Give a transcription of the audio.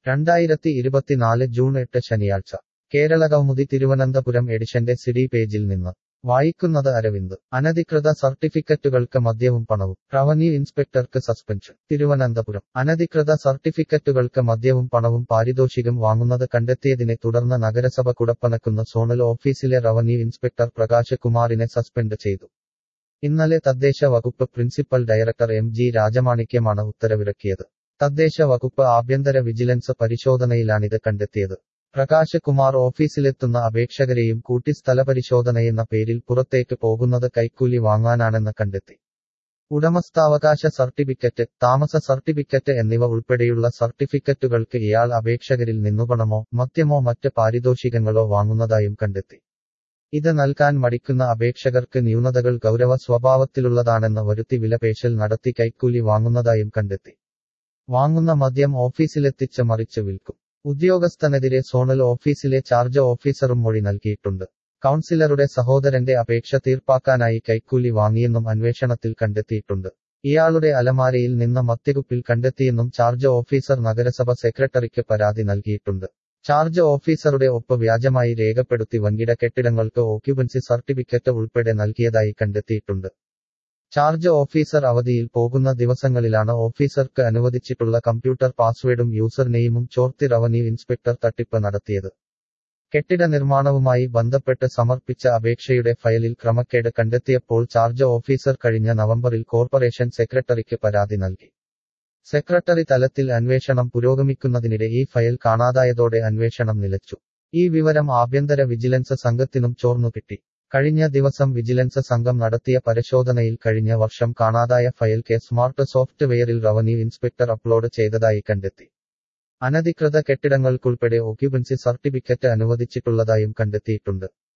രണ്ടായിരത്തി ഇരുപത്തിനാല് ജൂൺ എട്ട് ശനിയാഴ്ച കേരള കൗമുദി തിരുവനന്തപുരം എഡിഷന്റെ സിഡി പേജിൽ നിന്ന് വായിക്കുന്നത് അരവിന്ദ് അനധികൃത സർട്ടിഫിക്കറ്റുകൾക്ക് മദ്യവും പണവും റവന്യൂ ഇൻസ്പെക്ടർക്ക് സസ്പെൻഷൻ തിരുവനന്തപുരം അനധികൃത സർട്ടിഫിക്കറ്റുകൾക്ക് മദ്യവും പണവും പാരിതോഷികം വാങ്ങുന്നത് കണ്ടെത്തിയതിനെ തുടർന്ന് നഗരസഭ കുടപ്പനക്കുന്ന സോണൽ ഓഫീസിലെ റവന്യൂ ഇൻസ്പെക്ടർ പ്രകാശ് കുമാറിനെ സസ്പെൻഡ് ചെയ്തു ഇന്നലെ തദ്ദേശ വകുപ്പ് പ്രിൻസിപ്പൽ ഡയറക്ടർ എം ജി രാജമാണിക്യമാണ് ഉത്തരവിറക്കിയത് തദ്ദേശ വകുപ്പ് ആഭ്യന്തര വിജിലൻസ് പരിശോധനയിലാണിത് കണ്ടെത്തിയത് പ്രകാശ് കുമാർ ഓഫീസിലെത്തുന്ന അപേക്ഷകരെയും കൂട്ടി സ്ഥലപരിശോധനയെന്ന പേരിൽ പുറത്തേക്ക് പോകുന്നത് കൈക്കൂലി വാങ്ങാനാണെന്ന് കണ്ടെത്തി ഉടമസ്ഥാവകാശ സർട്ടിഫിക്കറ്റ് താമസ സർട്ടിഫിക്കറ്റ് എന്നിവ ഉൾപ്പെടെയുള്ള സർട്ടിഫിക്കറ്റുകൾക്ക് ഇയാൾ അപേക്ഷകരിൽ നിന്നുപണമോ മദ്യമോ മറ്റ് പാരിതോഷികങ്ങളോ വാങ്ങുന്നതായും കണ്ടെത്തി ഇത് നൽകാൻ മടിക്കുന്ന അപേക്ഷകർക്ക് ന്യൂനതകൾ ഗൗരവ സ്വഭാവത്തിലുള്ളതാണെന്ന് വരുത്തി വിലപേശൽ നടത്തി കൈക്കൂലി വാങ്ങുന്നതായും കണ്ടെത്തി വാങ്ങുന്ന മദ്യം ഓഫീസിലെത്തിച്ച് മറിച്ച് വിൽക്കും ഉദ്യോഗസ്ഥനെതിരെ സോണൽ ഓഫീസിലെ ചാർജ് ഓഫീസറും മൊഴി നൽകിയിട്ടുണ്ട് കൗൺസിലറുടെ സഹോദരന്റെ അപേക്ഷ തീർപ്പാക്കാനായി കൈക്കൂലി വാങ്ങിയെന്നും അന്വേഷണത്തിൽ കണ്ടെത്തിയിട്ടുണ്ട് ഇയാളുടെ അലമാരയിൽ നിന്ന് മദ്യകുപ്പിൽ കണ്ടെത്തിയെന്നും ചാർജ് ഓഫീസർ നഗരസഭ സെക്രട്ടറിക്ക് പരാതി നൽകിയിട്ടുണ്ട് ചാർജ് ഓഫീസറുടെ ഒപ്പ് വ്യാജമായി രേഖപ്പെടുത്തി വൻകിട കെട്ടിടങ്ങൾക്ക് ഓക്യുപൻസി സർട്ടിഫിക്കറ്റ് ഉൾപ്പെടെ നൽകിയതായി കണ്ടെത്തിയിട്ടുണ്ട് ചാർജ് ഓഫീസർ അവധിയിൽ പോകുന്ന ദിവസങ്ങളിലാണ് ഓഫീസർക്ക് അനുവദിച്ചിട്ടുള്ള കമ്പ്യൂട്ടർ പാസ്വേഡും യൂസർ നെയിമും ചോർത്തി റവന്യൂ ഇൻസ്പെക്ടർ തട്ടിപ്പ് നടത്തിയത് കെട്ടിട നിർമ്മാണവുമായി ബന്ധപ്പെട്ട് സമർപ്പിച്ച അപേക്ഷയുടെ ഫയലിൽ ക്രമക്കേട് കണ്ടെത്തിയപ്പോൾ ചാർജ് ഓഫീസർ കഴിഞ്ഞ നവംബറിൽ കോർപ്പറേഷൻ സെക്രട്ടറിക്ക് പരാതി നൽകി സെക്രട്ടറി തലത്തിൽ അന്വേഷണം പുരോഗമിക്കുന്നതിനിടെ ഈ ഫയൽ കാണാതായതോടെ അന്വേഷണം നിലച്ചു ഈ വിവരം ആഭ്യന്തര വിജിലൻസ് സംഘത്തിനും ചോർന്നു കിട്ടി കഴിഞ്ഞ ദിവസം വിജിലൻസ് സംഘം നടത്തിയ പരിശോധനയിൽ കഴിഞ്ഞ വർഷം കാണാതായ ഫയൽ കെ സ്മാർട്ട് സോഫ്റ്റ്വെയറിൽ റവന്യൂ ഇൻസ്പെക്ടർ അപ്ലോഡ് ചെയ്തതായി കണ്ടെത്തി അനധികൃത കെട്ടിടങ്ങൾക്കുൾപ്പെടെ ഓക്യുപൻസി സർട്ടിഫിക്കറ്റ് അനുവദിച്ചിട്ടുള്ളതായും കണ്ടെത്തിയിട്ടുണ്ട്